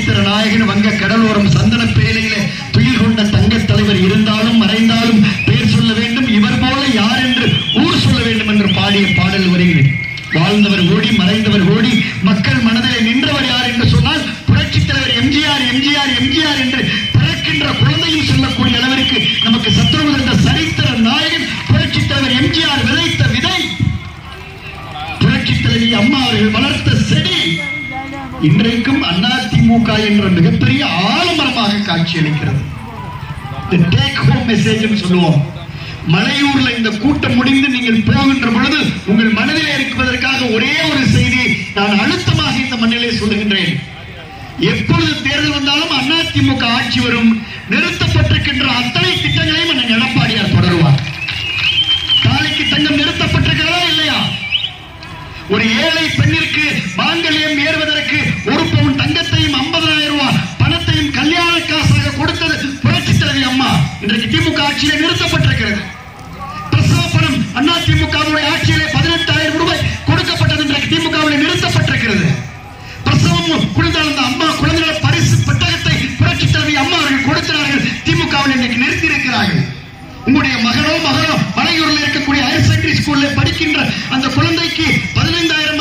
சரித்திர நாயகன் வங்க கடலோரம் சந்தன பேழையிலே துயில் கொண்ட தங்கத் தலைவர் இருந்தாலும் மறைந்தாலும் பேர் சொல்ல வேண்டும் இவர் போல யார் என்று ஊர் சொல்ல வேண்டும் என்று பாடிய பாடல் வருகிறது வாழ்ந்தவர் ஓடி மறைந்தவர் ஓடி மக்கள் மனதிலே நின்றவர் யார் என்று சொன்னால் புரட்சித் தலைவர் எம்ஜிஆர் எம்ஜிஆர் எம்ஜிஆர் என்று பிறக்கின்ற குழந்தையும் சொல்லக்கூடிய அளவிற்கு நமக்கு சத்ருவன் என்ற சரித்திர நாயகன் புரட்சித் தலைவர் எம்ஜிஆர் விதைத்த விதை புரட்சித் தலைவி அம்மா அவர்கள் வளர்த்த செடி இன்றைக்கும் அதிமுக என்ற மிகப்பெரிய ஆலமரமாக காட்சியளிக்கிறது டேக் ஹோம் மெசேஜ் சொல்லுவோம் மலையூர்ல இந்த கூட்டம் முடிந்து நீங்கள் போகின்ற பொழுது உங்கள் மனதிலே இருப்பதற்காக ஒரே ஒரு செய்தியை நான் அழுத்தமாக இந்த மண்ணிலே சொல்லுகின்றேன் எப்பொழுது தேர்தல் வந்தாலும் அதிமுக ஆட்சி வரும் நிறுத்தப்பட்டிருக்கின்ற அத்தனை திட்டங்களையும் அண்ணன் எடப்பாடியார் தொடருவார் தாலிக்கு தங்கம் நிறுத்தப்பட்டிருக்கிறதா இல்லையா ஒரு ஏழை பெண்ணிற்கு மாங்கல்யம் ஏறுவதற்கு ஒரு பவுன் தங்கத்தையும் 50000 ரூபாய் பணத்தையும் கல்யாண காசாக கொடுத்தது புரட்சி தலைவி அம்மா இன்றைக்கு திமுக ஆட்சியிலே நிறுத்தப்பட்டிருக்கிறது பிரசவ பணம் அண்ணா திமுகவுடைய ஆட்சியிலே பதினெட்டாயிரம் ரூபாய் கொடுக்கப்பட்டது இன்றைக்கு திமுகவில் நிறுத்தப்பட்டிருக்கிறது பிரசவம் குழந்தை அந்த அம்மா குழந்தைகளை பரிசு பெட்டகத்தை புரட்சி தலைவி அம்மா அவர்கள் கொடுக்கிறார்கள் திமுகவில் இன்றைக்கு நிறுத்தி இருக்கிறார்கள் உங்களுடைய மகனோ மகனோ மலையூரில் இருக்கக்கூடிய ஹையர் செகண்டரி ஸ்கூல்ல படிக்கின்ற அந்த குழந்தைக்கு பதினைந்தாயிரம்